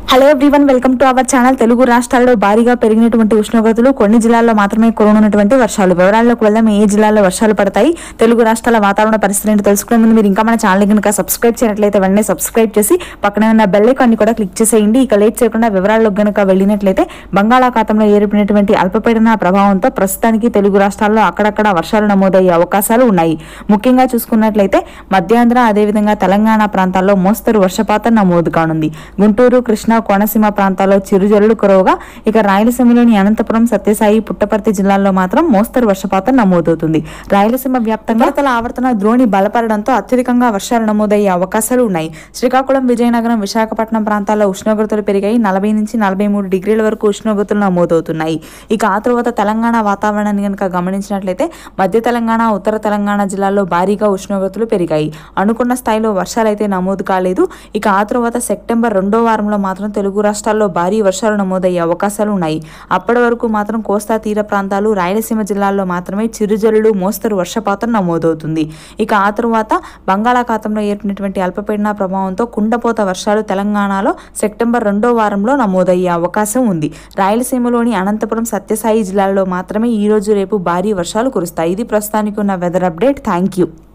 hello everyone welcome to our channel Telugu రాష్ట్రాల్లో భారీగా పెరిగినటువంటి ఉష్ణోగ్రతలు కొన్ని జిల్లాల్లో మాత్రమే కురనున్నటువంటి వర్షాలు వివరాల్లోకి వెళ్దాం ఏ జిల్లాల్లో వర్షాలు పడతాయి తెలుగు రాష్ట్రాల వాతావరణ పరిస్థితి ఏంటో తెలుసుకునే ముందు మీరు ఇంకా మన ఛానల్ కనుక సబ్స్క్రైబ్ చేయనట్లయితే వెంటనే సబ్స్క్రైబ్ చేసి పక్కనే ఉన్న బెల్ ఐకాన్ని కూడా క్లిక్ చేసేయండి ఇక లేట్ చేయకుండా వివరాల్లోకి గనుక వెళ్ళినట్లయితే బంగాళాఖాతంలో ఏర్పడినటువంటి అల్పపీడన ప్రభావంతో ప్రస్తుతానికి తెలుగు రాష్ట్రాల్లో అక్కడక్కడ వర్షాలు నమోదయ్యే అవకాశాలు ఉన్నాయి ముఖ్యంగా చూసుకున్నట్లయితే మధ్యాంధ్ర అదేవిధంగా తెలంగాణ ప్రాంతాల్లో మోస్తరు వర్షపాతం నమోదు కానుంది గుంటూరు కృష్ణా కోనసీమ ప్రాంతాల్లో చిరుజల్లులు కురవగా ఇక రాయలసీమలోని అనంతపురం సత్యసాయి పుట్టపర్తి జిల్లాల్లో మాత్రం మోస్తరు వర్షపాతం నమోదవుతుంది రాయలసీమ వ్యాప్తంగా ఉపరితల ఆవర్తన ద్రోణి బలపడడంతో అత్యధికంగా వర్షాలు నమోదయ్యే అవకాశాలు ఉన్నాయి శ్రీకాకుళం విజయనగరం విశాఖపట్నం ప్రాంతాల్లో ఉష్ణోగ్రతలు పెరిగాయి నలభై నుంచి నలభై మూడు డిగ్రీల వరకు ఉష్ణోగ్రతలు నమోదవుతున్నాయి ఇక ఆ తర్వాత తెలంగాణ వాతావరణాన్ని కనుక గమనించినట్లయితే మధ్య తెలంగాణ ఉత్తర తెలంగాణ జిల్లాల్లో భారీగా ఉష్ణోగ్రతలు పెరిగాయి అనుకున్న స్థాయిలో వర్షాలు అయితే నమోదు కాలేదు ఇక ఆ తర్వాత సెప్టెంబర్ రెండో వారంలో మాత్రం తెలుగు రాష్ట్రాల్లో భారీ వర్షాలు నమోదయ్యే అవకాశాలు ఉన్నాయి అప్పటి వరకు మాత్రం కోస్తా తీర ప్రాంతాలు రాయలసీమ జిల్లాల్లో మాత్రమే చిరుజల్లులు మోస్తరు వర్షపాతం నమోదవుతుంది ఇక ఆ తరువాత బంగాళాఖాతంలో ఏర్పడినటువంటి అల్పపీడన ప్రభావంతో కుండపోత వర్షాలు తెలంగాణలో సెప్టెంబర్ రెండో వారంలో నమోదయ్యే అవకాశం ఉంది రాయలసీమలోని అనంతపురం సత్యసాయి జిల్లాలో మాత్రమే ఈ రోజు రేపు భారీ వర్షాలు కురుస్తాయి ఇది ప్రస్తుతానికి ఉన్న వెదర్ అప్డేట్ థ్యాంక్ యూ